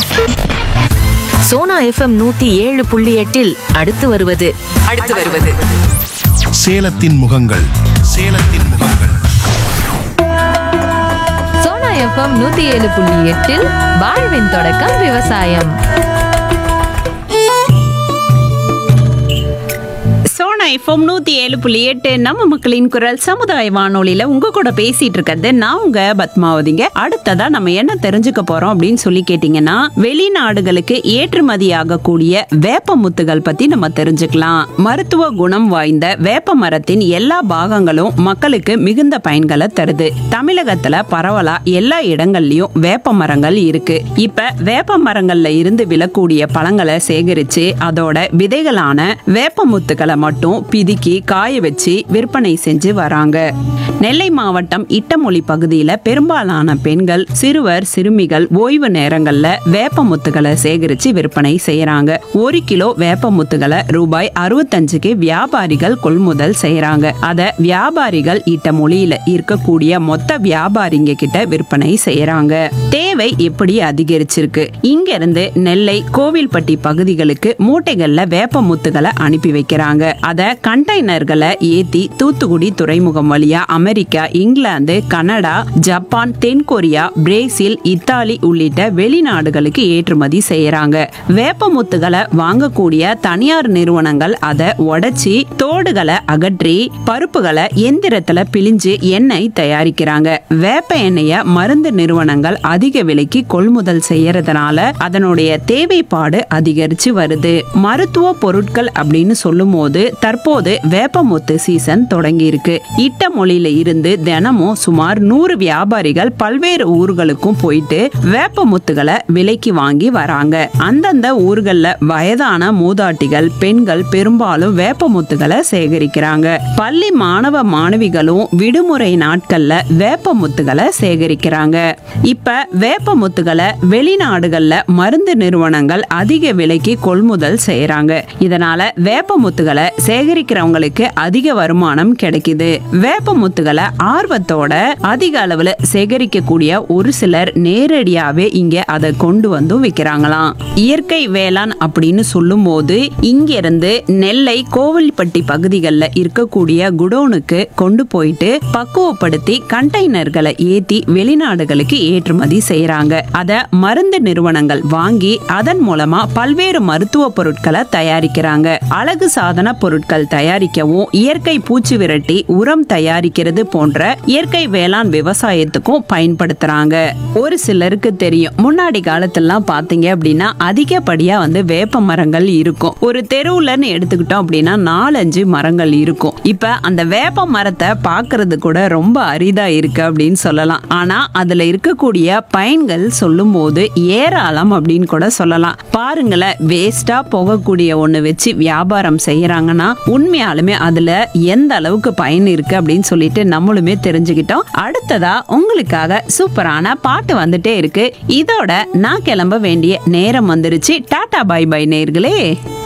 Sona FM நூத்தி ஏழு புள்ளி எட்டில் அடுத்து வருவது அடுத்து வருவது சேலத்தின் முகங்கள் சேலத்தின் முகங்கள் சோனா எஃப்எம் நூத்தி ஏழு புள்ளி எட்டில் வாழ்வின் தொடக்கம் விவசாயம் சோனா எஃப்எம் நூத்தி ஏழு புள்ளி எட்டு நம்ம மக்களின் குரல் சமுதாய வானொலியில உங்க கூட பேசிட்டு இருக்கிறது நான் உங்க பத்மாவதிங்க அடுத்ததா நம்ம என்ன தெரிஞ்சுக்க போறோம் அப்படின்னு சொல்லி கேட்டீங்கன்னா வெளிநாடுகளுக்கு ஏற்றுமதி ஆகக்கூடிய வேப்ப முத்துகள் பத்தி நம்ம தெரிஞ்சுக்கலாம் மருத்துவ குணம் வாய்ந்த வேப்ப மரத்தின் எல்லா பாகங்களும் மக்களுக்கு மிகுந்த பயன்களை தருது தமிழகத்துல பரவலா எல்லா இடங்கள்லயும் வேப்ப மரங்கள் இருக்கு இப்ப வேப்ப மரங்கள்ல இருந்து விழக்கூடிய பழங்களை சேகரிச்சு அதோட விதைகளான வேப்ப முத்துக்களை மட்டும் பிதுக்கி காய வச்சு விற்பனை செஞ்சு வராங்க நெல்லை மாவட்டம் இட்டமொழி பகுதியில பெரும்பாலான பெண்கள் சிறுவர் சிறுமிகள் ஓய்வு நேரங்கள்ல வேப்ப முத்துக்களை சேகரிச்சு விற்பனை செய்யறாங்க ஒரு கிலோ வேப்ப முத்துக்களை ரூபாய் அறுபத்தஞ்சுக்கு வியாபாரிகள் கொள்முதல் செய்யறாங்க அத வியாபாரிகள் இட்டமொழியில இருக்கக்கூடிய மொத்த வியாபாரிங்க கிட்ட விற்பனை செய்யறாங்க தேவை எப்படி அதிகரிச்சிருக்கு இங்க இருந்து நெல்லை கோவில்பட்டி பகுதிகளுக்கு மூட்டைகள்ல வேப்ப முத்துகளை அனுப்பி வைக்கிறாங்க அத கண்டெய்னர்களை ஏத்தி தூத்துக்குடி துறைமுகம் வழியா அமெரிக்கா இங்கிலாந்து கனடா ஜப்பான் தென்கொரியா பிரேசில் இத்தாலி உள்ளிட்ட வெளிநாடுகளுக்கு ஏற்றுமதி செய்யறாங்க வேப்ப முத்துகளை வாங்கக்கூடிய தனியார் நிறுவனங்கள் அதை உடைச்சி தோடுகளை அகற்றி பருப்புகளை எந்திரத்துல பிழிஞ்சு எண்ணெய் தயாரிக்கிறாங்க வேப்ப எண்ணெய மருந்து நிறுவனங்கள் அதிக விலைக்கு கொள்முதல் செய்யறதுனால அதனுடைய தேவைப்பாடு அதிகரிச்சு வருது மருத்துவ பொருட்கள் அப்படின்னு சொல்லும் போது தற்போது வேப்பமுத்து சீசன் தொடங்கி இருக்கு இட்ட மொழியில இருந்து தினமும் சுமார் நூறு வியாபாரிகள் பல்வேறு ஊர்களுக்கும் போயிட்டு வேப்ப முத்துகளை விலைக்கு வாங்கி வராங்க அந்தந்த ஊர்கள்ல வயதான மூதாட்டிகள் பெண்கள் பெரும்பாலும் வேப்ப முத்துகளை சேகரிக்கிறாங்க பள்ளி மாணவ மாணவிகளும் விடுமுறை நாட்கள்ல வேப்ப முத்துகளை சேகரிக்கிறாங்க இப்ப வேப்ப முத்துகளை வெளிநாடுகள்ல மருந்து நிறுவனங்கள் அதிக விலைக்கு கொள்முதல் செய்யறாங்க இதனால வேப்ப முத்துகளை சேகரிக்கிறவங்களுக்கு அதிக வருமானம் கிடைக்குது வேப்ப முத்துகளை ஆர்வத்தோட அதிக அளவுல சேகரிக்கக்கூடிய ஒரு சிலர் நேரடியாவே இங்க அதை கொண்டு வந்து விற்கிறாங்களாம் இயற்கை வேளாண் அப்படின்னு சொல்லும் போது இங்க இருந்து நெல்லை கோவில்பட்டி பகுதிகளில் இருக்கக்கூடிய குடோனுக்கு கொண்டு போயிட்டு பக்குவப்படுத்தி கண்டெய்னர்களை ஏத்தி வெளிநாடுகளுக்கு ஏற்றுமதி செய்யறாங்க அத மருந்து நிறுவனங்கள் வாங்கி அதன் மூலமா பல்வேறு மருத்துவ பொருட்களை தயாரிக்கிறாங்க அழகு சாதன பொருட்கள் தயாரிக்கவும் இயற்கை பூச்சி விரட்டி உரம் தயாரிக்கிறது போன்ற இயற்கை வேளாண் விவசாயத்துக்கும் பயன்படுத்துறாங்க ஒரு சிலருக்கு தெரியும் முன்னாடி காலத்திலலாம் பாத்தீங்க அப்படின்னா அதிகப்படியா வந்து வேப்ப மரங்கள் இருக்கும் ஒரு தெருவுலன்னு எடுத்துக்கிட்டோம் அப்படின்னா நாலஞ்சு மரங்கள் இருக்கும் இப்ப அந்த வேப்ப மரத்தை பார்க்கிறது கூட ரொம்ப அரிதா இருக்கு அப்படின்னு சொல்லலாம் ஆனா அதுல இருக்கக்கூடிய பயன்கள் சொல்லும் போது ஏராளம் அப்படின்னு கூட சொல்லலாம் பாருங்களேன் வேஸ்டா போகக்கூடிய ஒண்ணு வச்சு வியாபாரம் செய்யறாங்கன்னா உண்மையாலுமே அதுல எந்த அளவுக்கு பயன் இருக்கு அப்படின்னு சொல்லிட்டு நம்மளுமே தெரிஞ்சுக்கிட்டோம் அடுத்ததா உங்களுக்காக சூப்பரான பாட்டு வந்துட்டே இருக்கு இதோட நான் கிளம்ப வேண்டிய நேரம் வந்துருச்சு டாடா பை பை நேர்களே